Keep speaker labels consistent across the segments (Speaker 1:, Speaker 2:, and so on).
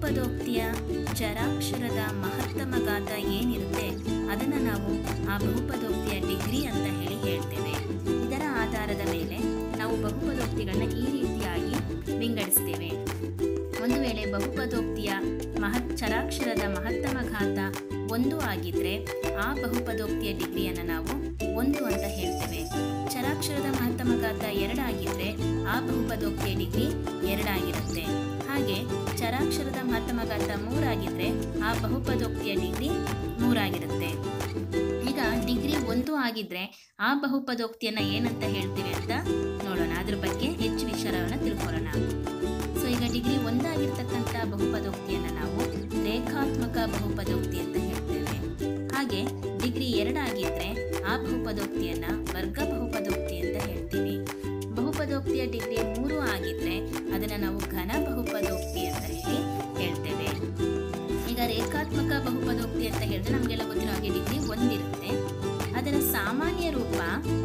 Speaker 1: ಬಹುಪದೋಕ್ತಿಯ ಚರಾಕ್ಷರದ ಮಹತ್ತಮ ಗಾತ ಏನಿರುತ್ತೆ ಅದನ್ನು ನಾವು ಆ ಬಹುಪದೋಕ್ತಿಯ ಡಿಗ್ರಿ ಅಂತ ಹೇಳಿ ಹೇಳ್ತೇವೆ ಇದರ ಆಧಾರದ ಮೇಲೆ ನಾವು ಬಹುಪದೋಕ್ತಿಗಳನ್ನ ಈ ರೀತಿಯಾಗಿ ವಿಂಗಡಿಸ್ತೇವೆ ಒಂದು ವೇಳೆ ಬಹುಪದೋಕ್ತಿಯ ಮಹತ್ ಚರಾಕ್ಷರದ ಮಹತ್ತಮ ಘಾತ ಒಂದು ಆಗಿದ್ರೆ ಆ ಬಹುಪದೋಕ್ತಿಯ ಡಿಗ್ರಿಯನ್ನು ನಾವು ಒಂದು ಅಂತ ಹೇಳ್ತೇವೆ ಚರಾಕ್ಷರದ ಮಹತ್ತಮ ಘಾತ ಎರಡಾಗಿದ್ರೆ ಆ ಬಹುಪದೋಕ್ತಿಯ ಡಿಗ್ರಿ ಎರಡಾಗಿರುತ್ತೆ ಹಾಗೆ ಚರಾಕ್ಷರದ ಮಹತ್ತಮ ಘಾತ ಮೂರಾಗಿದ್ರೆ ಆ ಬಹುಪದೋಕ್ತಿಯ ಡಿಗ್ರಿ ಮೂರಾಗಿರುತ್ತೆ ಈಗ ಡಿಗ್ರಿ ಒಂದು ಆಗಿದ್ರೆ ಆ ಬಹುಪದೋಕ್ತಿಯನ್ನ ಏನಂತ ಹೇಳ್ತೀವಿ ಅಂತ ನೋಡೋಣ ಅದ್ರ ಬಗ್ಗೆ ಹೆಚ್ಚು ವಿಚಾರವನ್ನು ತಿಳ್ಕೊಳ್ಳೋಣ ಸೊ ಈಗ ಡಿಗ್ರಿ ಒಂದಾಗಿರ್ತಕ್ಕಂಥ ಬಹುಪದೋಕ್ತಿಯನ್ನು ನಾವು ರೇಖಾತ್ಮಕ ಬಹುಪದೋಕ್ತಿ ಅಂತ ಹೇಳ್ತೇವೆ ಹಾಗೆ ಡಿಗ್ರಿ ಎರಡಾಗಿದ್ರೆ ಆ ಬಹುಪದೋಕ್ತಿಯನ್ನ ವರ್ಗ ಬಹುಪದೋಕ್ತಿ ಅಂತ ಹೇಳ್ತೀವಿ ಬಹುಪದೋಕ್ತಿಯ ಡಿಗ್ರಿ ಮೂರು ಆಗಿದ್ರೆ ಅದನ್ನು ನಾವು ಘನ ಬಹುಪದೋಕ್ತಿ ಅಂತ ಹೇಳಿ ಹೇಳ್ತೇವೆ ಈಗ ರೇಖಾತ್ಮಕ ಬಹುಪದೋಕ್ತಿ ಅಂತ ಹೇಳಿದ್ರೆ ನಮಗೆಲ್ಲ ಗೊತ್ತಿರೋ ಹಾಗೆ ಡಿಗ್ರಿ ಒಂದಿರುತ್ತೆ ಅದರ ಸಾಮಾನ್ಯ ರೂಪ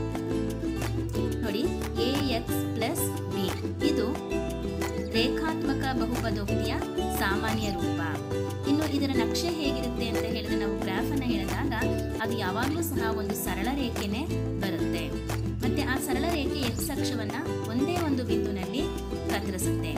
Speaker 1: ನೋಡಿ ಎ ಎಕ್ಸ್ ಪ್ಲಸ್ ಬಿ ಇದು ರೇಖಾತ್ಮಕ ಬಹುಪದೋಕ್ತಿಯ ಸಾಮಾನ್ಯ ರೂಪ ಇನ್ನು ಇದರ ನಕ್ಷೆ ಹೇಗಿರುತ್ತೆ ಅಂತ ಹೇಳಿದ್ರೆ ನಾವು ಗ್ರಾಫ್ ಅನ್ನ ಹೇಳಿದಾಗ ಅದು ಯಾವಾಗಲೂ ಸಹ ಒಂದು ಸರಳ ರೇಖೆನೇ ಬರುತ್ತೆ ಮತ್ತೆ ಆ ಸರಳ ರೇಖೆ ಎಕ್ಸ್ ಅಕ್ಷವನ್ನ ಒಂದೇ ಒಂದು ಬಿಂದುನಲ್ಲಿ ಕತ್ತರಿಸುತ್ತೆ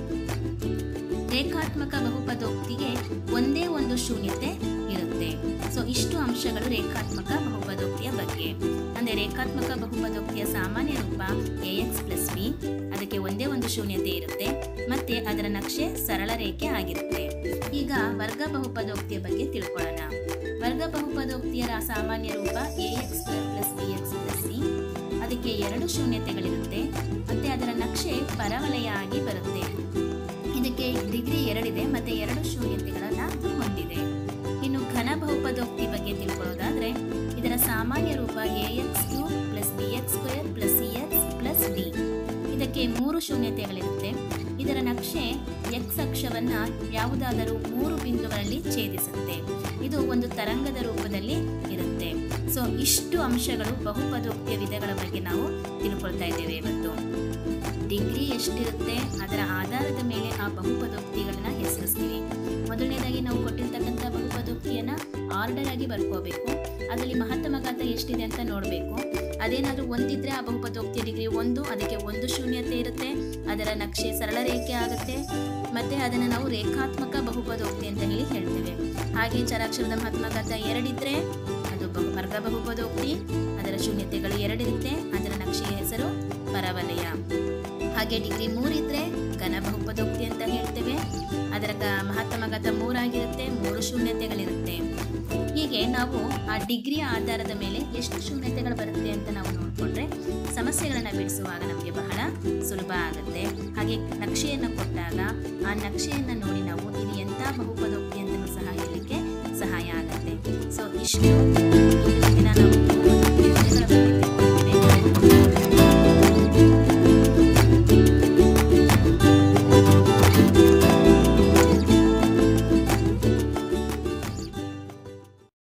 Speaker 1: ರೇಖಾತ್ಮಕ ಬಹುಪದೋಕ್ತಿಗೆ ಒಂದೇ ಒಂದು ಶೂನ್ಯತೆ ಇರುತ್ತೆ ಸೊ ಇಷ್ಟು ಅಂಶಗಳು ರೇಖಾತ್ಮಕ ಬಹುಪದೋಕ್ತಿಯ ಬಗ್ಗೆ ಅಂದರೆ ರೇಖಾತ್ಮಕ ಬಹುಪದೋಕ್ತಿಯ ಸಾಮಾನ್ಯ ರೂಪ ಎ ಎಕ್ಸ್ ಪ್ಲಸ್ ಬಿ ಅದಕ್ಕೆ ಒಂದೇ ಒಂದು ಶೂನ್ಯತೆ ಇರುತ್ತೆ ಮತ್ತೆ ಅದರ ನಕ್ಷೆ ಸರಳ ರೇಖೆ ಆಗಿರುತ್ತೆ ಈಗ ವರ್ಗ ಬಹುಪದೋಕ್ತಿಯ ಬಗ್ಗೆ ತಿಳ್ಕೊಳ್ಳೋಣ ವರ್ಗ ಬಹುಪದೋಕ್ತಿಯ ರಾ- ಸಾಮಾನ್ಯ ರೂಪ a x plus b x plus c ಅದಕ್ಕೆ ಎರಡು ಶೂನ್ಯತೆಗಳಿರುತ್ತೆ ಮತ್ತೆ ಅದರ ನಕ್ಷೆ ಪರವಲಯ ಆಗಿ ಬರುತ್ತೆ ಇದಕ್ಕೆ ಡಿಗ್ರಿ ಎರಡಿದೆ ಮತ್ತೆ ಎರಡು ಶೂನ್ಯತೆಗಳನ್ನ ಅದು ಹೊಂದಿದೆ ಇನ್ನು ಘನ ಬಹುಪದೋಕ್ತಿ ಬಗ್ಗೆ ತಿಳ್ಕೊಳ್ಳೋದಾದ್ರೆ ಇದರ ಸಾಮಾನ್ಯ ರೂಪ a x cube plus b x square plus c x plus d ಇದಕ್ಕೆ ಮೂರು ಶೂನ್ಯತೆಗಳಿರುತ್ತೆ ಇದರ ನಕ್ಷೆ ಎಕ್ಸ್ ಅಕ್ಷವನ್ನ ಯಾವುದಾದರೂ ಮೂರು ಬಿಂದುಗಳಲ್ಲಿ ಛೇದಿಸುತ್ತೆ ಇದು ಒಂದು ತರಂಗದ ರೂಪದಲ್ಲಿ ಇರುತ್ತೆ ಸೊ ಇಷ್ಟು ಅಂಶಗಳು ಬಹುಪದೋಕ್ತಿಯ ವಿಧಗಳ ಬಗ್ಗೆ ನಾವು ತಿಳ್ಕೊಳ್ತಾ ಇದ್ದೇವೆ ಇವತ್ತು ಡಿಗ್ರಿ ಎಷ್ಟಿರುತ್ತೆ ಅದರ ಆಧಾರದ ಮೇಲೆ ಆ ಬಹುಪದೋಕ್ತಿಗಳನ್ನ ಹೆಸರಿಸ್ತೀವಿ ಮೊದಲನೇದಾಗಿ ನಾವು ಕೊಟ್ಟಿರ್ತಕ್ಕಂಥ ಬಹುಪದೋಕ್ತಿಯನ್ನ ಆರ್ಡರ್ ಆಗಿ ಬರ್ಕೋಬೇಕು ಅದರಲ್ಲಿ ಮಹತ್ತಮ ಘಾತ ಎಷ್ಟಿದೆ ಅಂತ ನೋಡಬೇಕು ಅದೇನಾದರೂ ಒಂದಿದ್ರೆ ಆ ಬಹುಪದೋಕ್ತಿಯ ಡಿಗ್ರಿ ಒಂದು ಅದಕ್ಕೆ ಒಂದು ಶೂನ್ಯತೆ ಇರುತ್ತೆ ಅದರ ನಕ್ಷೆ ಸರಳ ರೇಖೆ ಆಗುತ್ತೆ ಮತ್ತೆ ಅದನ್ನು ನಾವು ರೇಖಾತ್ಮಕ ಬಹುಪದೋಕ್ತಿ ಅಂತ ಹೇಳಿ ಹೇಳ್ತೇವೆ ಹಾಗೆ ಚರಾಕ್ಷರದ ಮಹತ್ತಮ ಘಾತ ಎರಡಿದ್ರೆ ಅದು ಬಹು ವರ್ಗ ಬಹುಪದೋಕ್ತಿ ಅದರ ಶೂನ್ಯತೆಗಳು ಎರಡಿರುತ್ತೆ ಅದರ ನಕ್ಷೆಯ ಹೆಸರು ಪರವಲಯ ಹಾಗೆ ಡಿಗ್ರಿ ಮೂರಿದ್ರೆ ಘನ ಬಹುಪದೋಕ್ತಿ ಅಂತ ಹೇಳ್ತೇವೆ ಅದರ ಗ- ಮಹತ್ತಮ ಘಾತ ಮೂರಾಗಿರುತ್ತೆ ಮೂರು ಶೂನ್ಯತೆಗಳಿರುತ್ತೆ ಹೀಗೆ ನಾವು ಆ ಡಿಗ್ರಿಯ ಆಧಾರದ ಮೇಲೆ ಎಷ್ಟು ಶೂನ್ಯತೆಗಳು ಬರುತ್ತೆ ಅಂತ ನಾವು ನೋಡಿಕೊಂಡ್ರೆ ಸಮಸ್ಯೆಗಳನ್ನು ಬಿಡಿಸುವಾಗ ನಮಗೆ ಬಹಳ ಸುಲಭ ಆಗುತ್ತೆ ಹಾಗೆ ನಕ್ಷೆಯನ್ನು ಕೊಟ್ಟಾಗ ಆ ನಕ್ಷೆಯನ್ನು ನೋಡಿ ನಾವು ಇದು ಎಂಥ ಬಹುಪದೋಕ್ತಿ ಅಂತಲೂ ಸಹ ಹೇಳಲಿಕ್ಕೆ ಸಹಾಯ ಆಗುತ್ತೆ ಸೊ ಇಷ್ಟು